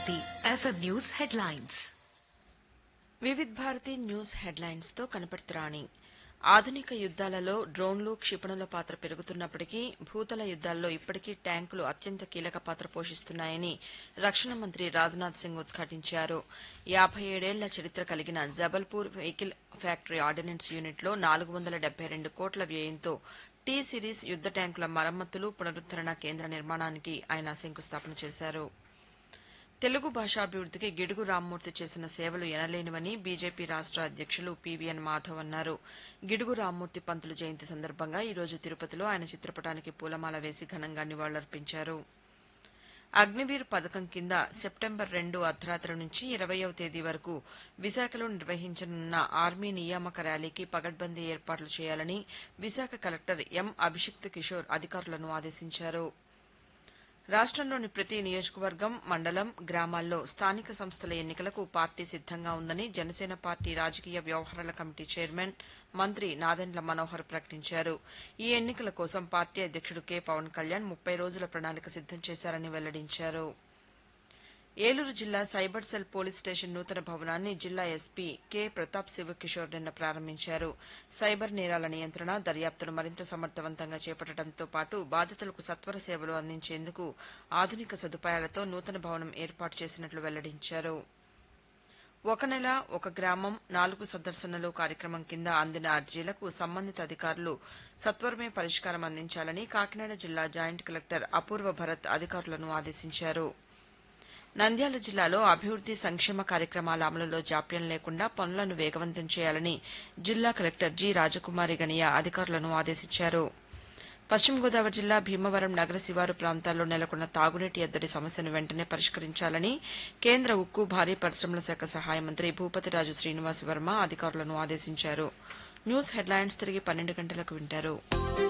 Bharati FM news headlines Vividh Bharati news headlines తో కనపడుతురాణి ఆధునిక యుద్దాలలో డ్రోన్లు క్షిపణుల పాత్ర పెరుగుతున్నప్పటికీ భూతల యుద్దాల్లో ఇప్పటికీ ట్యాంకులు అత్యంత కీలక పాత్ర పోషిస్తున్నాయని రక్షణ మంత్రి రాజ్నాథ్ సింగ్ ఉద్ఘాటించారు యాబై ఏడేళ్ల చరిత్ర కలిగిన జబల్పూర్ వెహికల్ ఫ్యాక్టరీ ఆర్డినెన్స్ యూనిట్లో నాలుగు వందల డెబ్బై రెండు కోట్ల వ్యయంతో టీ సిరీస్ యుద్ద ట్యాంకుల మరమ్మతులు పునరుద్దరణ కేంద్ర నిర్మాణానికి ఆయన శంకుస్థాపన చేశారు తెలుగు భాషాభివృద్దికి గిడుగు రామ్మూర్తి చేసిన సేవలు ఎనలేనివని బీజేపీ రాష్ట అధ్యక్షులు పీవీఎన్ మాధవ్ అన్నారు గిడుగు రామ్మూర్తి పంతులు జయంతి సందర్భంగా ఈ రోజు తిరుపతిలో ఆయన చిత్రపటానికి పూలమాల వేసి ఘనంగా నివాళులర్పించారు అగ్నివీర్ పథకం కింద సెప్టెంబర్ రెండు అర్ధరాత్రి నుంచి ఇరవయవ తేదీ వరకు విశాఖలో నిర్వహించనున్న ఆర్మీ నియామక ర్యాలీకి పగడ్బందీ ఏర్పాట్లు చేయాలని విశాఖ కలెక్టర్ ఎం అభిషిక్త్ కిషోర్ అధికారులను ఆదేశించారు రాష్టంలోని ప్రతి నియోజకవర్గం మండలం గ్రామాల్లో స్థానిక సంస్థల ఎన్నికలకు పార్టీ సిద్దంగా ఉందని జనసేన పార్టీ రాజకీయ వ్యవహారాల కమిటీ చైర్మన్ మంత్రి నాదెండ్ల మనోహర్ ప్రకటించారు ఈ ఎన్నికల కోసం పార్టీ అధ్యక్షుడు కె పవన్ కళ్యాణ్ ముప్పై రోజుల ప్రణాళిక సిద్దం చేశారని వెల్లడించారు ఏలూరు జిల్లా సైబర్ సెల్ పోలీస్ స్టేషన్ నూతన భవనాన్ని జిల్లా ఎస్పీ కె ప్రతాప్ శివకిషోర్ నిన్న ప్రారంభించారు సైబర్ నేరాల నియంత్రణ దర్యాప్తును మరింత సమర్థవంతంగా చేపట్టడంతో పాటు బాధితులకు సత్వర సేవలు అందించేందుకు ఆధునిక సదుపాయాలతో నూతన భవనం ఏర్పాటు చేసినట్లు వెల్లడించారు ఒక నెల ఒక గ్రామం నాలుగు సందర్శనలు కార్యక్రమం కింద అందిన అర్జీలకు సంబంధిత అధికారులు సత్వరమే పరిష్కారం అందించాలని కాకినాడ జిల్లా జాయింట్ కలెక్టర్ అపూర్వ భరత్ అధికారులను ఆదేశించారు నంద్యాల జిల్లాలో అభివృద్ది సంక్షేమ కార్యక్రమాల అమలులో జాప్యం లేకుండా పనులను వేగవంతం చేయాలని జిల్లా కలెక్టర్ జి రాజకుమారి గణియ అధికారులను ఆదేశించారు పశ్చిమ గోదావరి జిల్లా భీమవరం నగర శివారు ప్రాంతాల్లో నెలకొన్న తాగునీటి ఎద్దడి సమస్యను వెంటనే పరిష్కరించాలని కేంద్ర ఉక్కు భారీ పరిశ్రమల శాఖ సహాయ మంత్రి భూపతిరాజు శ్రీనివాస్ వర్మ అధికారులను ఆదేశించారు న్యూస్ హెడ్లైన్స్ తిరిగి పన్నెండు గంటలకు వింటారు